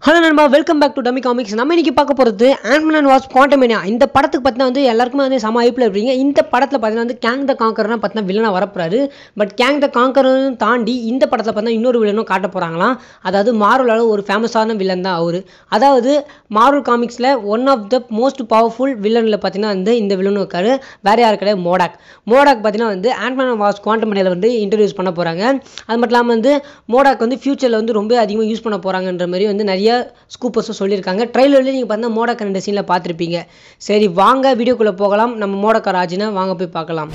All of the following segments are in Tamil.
ஹலோ நண்பா welcome back to dummy comics நம்ம இன்னைக்கு பார்க்க போகிறது ஆண்ட்மன் அண்ட் வாஸ் குவாண்டமேனியா இந்த படத்துக்கு பார்த்தீங்கன்னா வந்து எல்லாருக்குமே வந்து சம ஐப்பில் இருப்பீங்க இந்த படத்தில் பார்த்தீங்கன்னா வந்து கேங் த காங்கர்னா பார்த்தீங்கன்னா வில்லனாக வரப்போறாரு பட் கேங் த காங்கரும் தாண்டி இந்த படத்தில் பார்த்தீங்கன்னா இன்னொரு வில்லனும் காட்ட போகிறாங்களாம் அதாவது மார்வலால் ஒரு ஃபேமஸான வில்லன் தான் அவர் அதாவது மார்வல் காமிக்ஸில் one of the most powerful வில்லனில் பார்த்தீங்கன்னா வந்து இந்த வில்லனும் இருக்காரு வேற யாரு கிடையாது மோடாக் மோடாக் பார்த்தீங்கன்னா வந்து ஆண்ட்மன் அண்ட் வாஸ் குவாண்டமேனியாவில் வந்து இன்ட்ரடியூஸ் பண்ண போகிறாங்க அது மட்டும் இல்லாமல் வந்து மோடாக் வந்து ஃபியூச்சரில் வந்து ரொம்ப அதிகமாக யூஸ் பண்ண போகிறாங்கன்ற மாதிரி வந்து நிறைய ஸ்கூப்பர்ஸும் சொல்லியிருக்காங்க ட்ரைலர்லேயே நீங்கள் பார்த்தா மோடக்கா ரெண்டு சீனில் பார்த்துருப்பீங்க சரி வாங்க வீடியோக்குள்ளே போகலாம் நம்ம மோடக்கா ராஜினா வாங்க போய் பார்க்கலாம்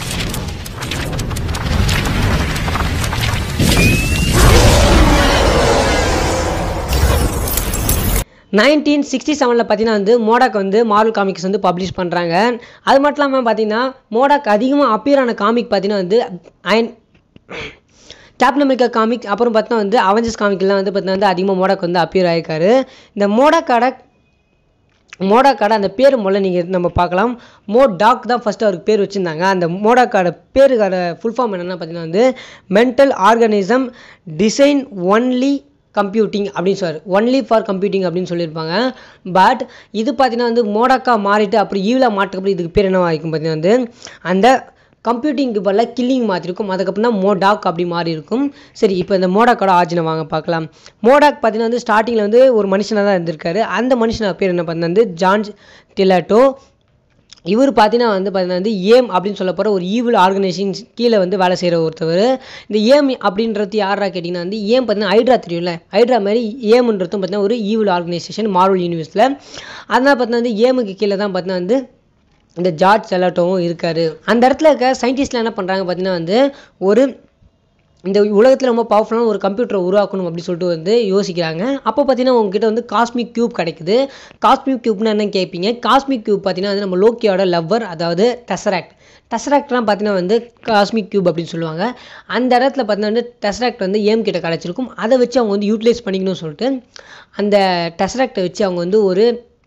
நைன்டீன் சிக்ஸ்டி செவனில் பார்த்தீங்கன்னா வந்து மோடாக் வந்து மார்வல் காமிக்ஸ் வந்து பப்ளிஷ் பண்ணுறாங்க அது மட்டும் இல்லாமல் பார்த்தீங்கன்னா மோடாக் அதிகமாக அப்பியர் ஆன காமிக் பார்த்தீங்கன்னா வந்து அயன் கேப்டன் அமெரிக்கா காமிக் அப்புறம் பார்த்தா வந்து அவெஞ்சர்ஸ் காமிக்லாம் வந்து பார்த்தீங்கன்னா வந்து அதிகமாக மோடாக் வந்து அப்பியர் ஆகிருக்காரு இந்த மோடாக்காட மோடாக்காட அந்த பேர் முதல்ல நீங்கள் நம்ம பார்க்கலாம் மோ டாக் தான் ஃபஸ்ட்டு அவருக்கு பேர் வச்சுருந்தாங்க அந்த மோடாக்காட பேருக்கான ஃபுல் ஃபார்ம் என்னென்னா பார்த்தீங்கன்னா வந்து mental organism design only computing அப்படின்னு சொல்றாரு ஒன்லி ஃபார் கம்ப்யூட்டிங் அப்படின்னு சொல்லியிருப்பாங்க பட் இது பார்த்தீங்கன்னா வந்து மோடாக்கா மாறிட்டு அப்படி ஈவில் மாட்டுக்கப்புறம் இதுக்கு பேர் என்ன ஆகிக்கும் பார்த்தீங்கன்னா வந்து அந்த கம்ப்யூட்டிங்க்கு பதிலாக கில்லிங் மாற்றிருக்கும் அதுக்கப்புறம் தான் மோடாக் அப்படி மாறி இருக்கும் சரி இப்போ இந்த மோடாக்கோட ஆஜினை வாங்க பார்க்கலாம் மோடாக் பார்த்தீங்கன்னா வந்து ஸ்டார்டிங்கில் வந்து ஒரு மனுஷனாக தான் இருந்திருக்காரு அந்த மனுஷன பேர் என்ன பார்த்தீங்கன்னா வந்து ஜான்ஸ் டிலாட்டோ இவர் பார்த்தீங்கன்னா வந்து பார்த்தீங்கன்னா வந்து ஏம் அப்படின்னு சொல்ல போகிற ஒரு ஈவில் ஆர்கனைசேஷன் கீழே வந்து வேலை செய்கிற ஒருத்தவர் இந்த ஏம் அப்படின்றது யாரா கேட்டிங்கன்னா வந்து ஏம் பார்த்தீங்கன்னா ஹைட்ரா தெரியும்ல ஹைட்ரா மாதிரி ஏம்ன்றதும் பார்த்தீங்கன்னா ஒரு ஈவில் ஆர்கனைசேஷன் மார்வல் யூனிவர்ஸில் அதனால் பார்த்தீங்கன்னா வந்து ஏமுக்கு கீழே தான் பார்த்தீங்கன்னா வந்து இந்த ஜார்ஜ் செலாட்டோவும் இருக்கார் அந்த இடத்துல இருக்க சயின்டிஸ்ட்லாம் என்ன பண்ணுறாங்க பார்த்தீங்கன்னா வந்து ஒரு இந்த உலகத்தில் ரொம்ப பவர்ஃபுல்லான ஒரு கம்ப்யூட்டரை உருவாக்கணும் அப்படின்னு சொல்லிட்டு வந்து யோசிக்கிறாங்க அப்போ பார்த்தீங்கன்னா உங்ககிட்ட வந்து காஸ்மிக் கியூப் கிடைக்குது காஸ்மிக் கியூப்னா என்ன கேட்பீங்க காஸ்மிக் கியூப் பார்த்தீங்கன்னா வந்து நம்ம லோக்கியோட லவ்வர் அதாவது டெசராக்ட் டெசராக்ட்லாம் பார்த்தீங்கன்னா வந்து காஸ்மிக் கியூப் அப்படின்னு சொல்லுவாங்க அந்த இடத்துல பார்த்தீங்கன்னா வந்து டெசராக்ட் வந்து ஏம் கிட்ட கிடச்சிருக்கும் அதை வச்சு அவங்க வந்து யூட்டிலைஸ் பண்ணிக்கணும்னு சொல்லிட்டு அந்த டெசராக்டை வச்சு அவங்க வந்து ஒரு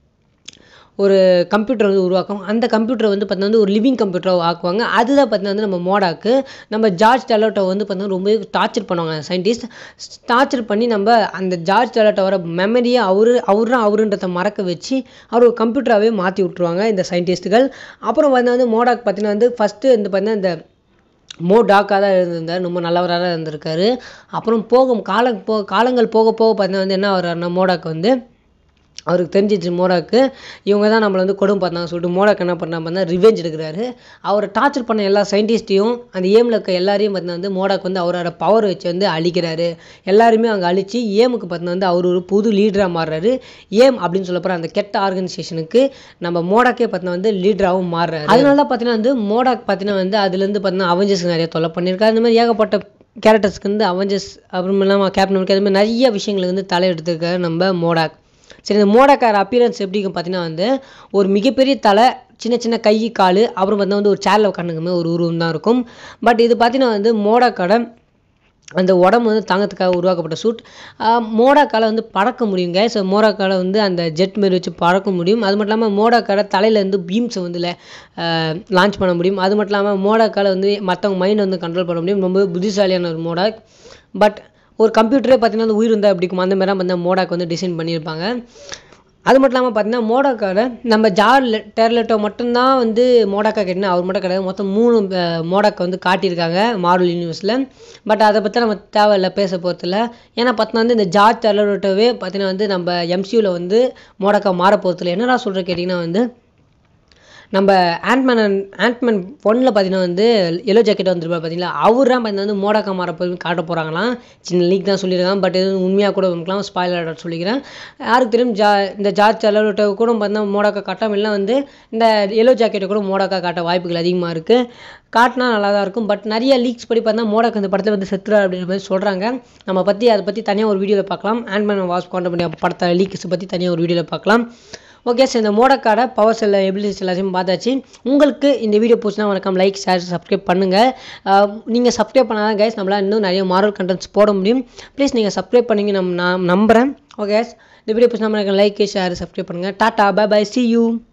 ஒரு கம்ப்யூட்டர் வந்து உருவாக்கும் அந்த கம்ப்யூட்டரை வந்து பார்த்தீங்கன்னா வந்து ஒரு லிவிங் கம்ப்யூட்டராக ஆக்குவாங்க அதுதான் பார்த்தீங்கன்னா வந்து நம்ம மோடாக்கு நம்ம ஜார்ஜ் டெலோட்டோ வந்து பார்த்தீங்கன்னா ரொம்ப டார்ச்சர் பண்ணுவாங்க சயின்டிஸ்ட் டார்ச்சர் பண்ணி நம்ம அந்த ஜார்ஜ் டெலோட்டோட மெமரியை அவரு அவரு அவருன்றதை மறக்க வச்சு அவர் ஒரு கம்ப்யூட்டராகவே மாற்றி விட்ருவாங்க இந்த சயின்டிஸ்ட்டுகள் அப்புறம் வந்து வந்து மோடாக் பார்த்தீங்கன்னா வந்து ஃபஸ்ட்டு வந்து பார்த்தீங்கன்னா இந்த மோ டாக்காக தான் இருந்திருந்தார் ரொம்ப நல்லவராக தான் இருந்திருக்காரு அப்புறம் போகும் கால போ காலங்கள் போக போக பார்த்தீங்கன்னா வந்து என்ன வர்றாருன்னா மோடாக்கு வந்து அவருக்கு தெரிஞ்சிச்சு மோடாக்கு இவங்க தான் நம்மளை வந்து கொடுமை பார்த்தாங்க சொல்லிட்டு மோடாக்கு என்ன பண்ணா பார்த்தா ரிவெஞ்ச் எடுக்கிறாரு அவரை டார்ச்சர் பண்ண எல்லா சயின்டிஸ்ட்டையும் அந்த ஏமில் இருக்க எல்லாரையும் பார்த்தீங்கன்னா வந்து மோடாக்கு வந்து அவரோட பவர் வச்சு வந்து அழிக்கிறாரு எல்லாருமே அங்கே அழிச்சு ஏமுக்கு பார்த்தீங்கன்னா வந்து அவர் ஒரு புது லீடராக மாறுறாரு ஏம் அப்படின்னு சொல்ல போகிற அந்த கெட்ட ஆர்கனைசேஷனுக்கு நம்ம மோடாக்கே பார்த்தீங்கன்னா வந்து லீடராகவும் மாறுறாரு அதனால தான் பார்த்தீங்கன்னா வந்து மோடாக் பார்த்தீங்கன்னா வந்து அதுலேருந்து பார்த்தீங்கன்னா அவெஞ்சர்ஸ் நிறைய தொல்லை பண்ணியிருக்காரு இந்த மாதிரி ஏகப்பட்ட கேரக்டர்ஸ்க்கு வந்து அவெஞ்சர்ஸ் அப்புறம் இல்லாமல் கேப்டன் அமெரிக்கா அது மாதிரி நிறைய விஷயங்களுக்கு வந்து தலை எடுத்திருக்காரு நம்ம மோடாக் சரி இந்த மோடக்கார அப்பியரன்ஸ் எப்படி இருக்கும் பார்த்தீங்கன்னா வந்து ஒரு மிகப்பெரிய தலை சின்ன சின்ன கை கால் அப்புறம் வந்து வந்து ஒரு சேரில் உட்காந்துக்குமே ஒரு உருவம் தான் இருக்கும் பட் இது பார்த்தீங்கன்னா வந்து மோடக்காட அந்த உடம்பு வந்து தாங்கத்துக்காக உருவாக்கப்பட்ட சூட் மோடாக்கால வந்து பறக்க முடியுங்க ஸோ மோடாக்கால வந்து அந்த ஜெட் மாரி வச்சு பறக்க முடியும் அது மட்டும் இல்லாமல் மோடாக்கால தலையிலேருந்து பீம்ஸை வந்து லான்ச் பண்ண முடியும் அது மட்டும் இல்லாமல் மோடாக்கால வந்து மற்றவங்க மைண்டை வந்து கண்ட்ரோல் பண்ண முடியும் ரொம்ப புத்திசாலியான ஒரு மோடாக் பட் ஒரு கம்ப்யூட்டரே பார்த்தீங்கன்னா அந்த உயிர் இருந்தால் அப்படி இருக்கும் அந்த மாதிரி வந்து மோடாக் வந்து டிசைன் பண்ணியிருப்பாங்க அது மட்டும் இல்லாமல் பார்த்தீங்கன்னா மோடாக்கார நம்ம ஜார் டெர்லெட்டோ மட்டும்தான் வந்து மோடாக்கா கேட்டினா அவர் மட்டும் கிடையாது மொத்தம் மூணு மோடாக்கை வந்து காட்டியிருக்காங்க மார்வல் யூனிவர்ஸில் பட் அதை பற்றி நம்ம தேவையில்ல பேச போகிறதில்ல ஏன்னா பார்த்தீங்கன்னா வந்து இந்த ஜார்ஜ் டெர்லெட்டோவே பார்த்தீங்கன்னா வந்து நம்ம எம்சியூவில் வந்து மோடாக்கா மாற போகிறதில்ல என்னடா சொல்கிற கேட்டிங்கன்னா வந்து நம்ம ஆண்ட்மேன் ஆண்ட்மேன் ஒன்னில் பார்த்தீங்கன்னா வந்து எல்லோ ஜாக்கெட் வந்துருப்பார் பார்த்தீங்களா அவர் தான் பார்த்தீங்கன்னா வந்து மோடாக்கா மாற போய் காட்ட போகிறாங்களாம் சின்ன லீக் தான் சொல்லியிருக்காங்க பட் இது உண்மையாக கூட இருக்கலாம் ஸ்பாயிலர் சொல்லிக்கிறேன் யாருக்கு தெரியும் ஜா இந்த ஜார்ஜ் அலர்ட்டை கூட பார்த்தீங்கன்னா மோடாக்கா காட்டாமல் இல்லை வந்து இந்த எல்லோ ஜாக்கெட்டை கூட மோடாக்கா காட்ட வாய்ப்புகள் அதிகமாக இருக்குது காட்டினா நல்லா தான் இருக்கும் பட் நிறைய லீக்ஸ் படி பார்த்தா மோடாக்கு இந்த படத்தில் வந்து செத்துறா அப்படின்ற மாதிரி சொல்கிறாங்க நம்ம பற்றி அதை பற்றி தனியாக ஒரு வீடியோவில் பார்க்கலாம் ஆண்ட்மேன் வாஸ் குவாண்டம் படத்தை லீக்ஸ் பற்றி தனியாக ஒரு வீடியோவில் பார்க்கலாம் ஓகே சார் இந்த மோடக்காட பவர் செல்ல எபிலிட்டிஸ் எல்லாத்தையும் பார்த்தாச்சு உங்களுக்கு இந்த வீடியோ பிடிச்சினா வணக்கம் லைக் ஷேர் சப்ஸ்கிரைப் பண்ணுங்கள் நீங்கள் சப்ஸ்கிரைப் பண்ணாதான் கைஸ் நம்மளால் இன்னும் நிறைய மாரல் கண்டென்ட்ஸ் போட முடியும் ப்ளீஸ் நீங்கள் சப்ஸ்கிரைப் பண்ணிங்க நம்ம நான் நம்புகிறேன் ஓகே இந்த வீடியோ பிடிச்சினா வணக்கம் லைக் ஷேர் சப்ஸ்கிரைப் பண்ணுங்கள் டாட்டா பை பை சி யூ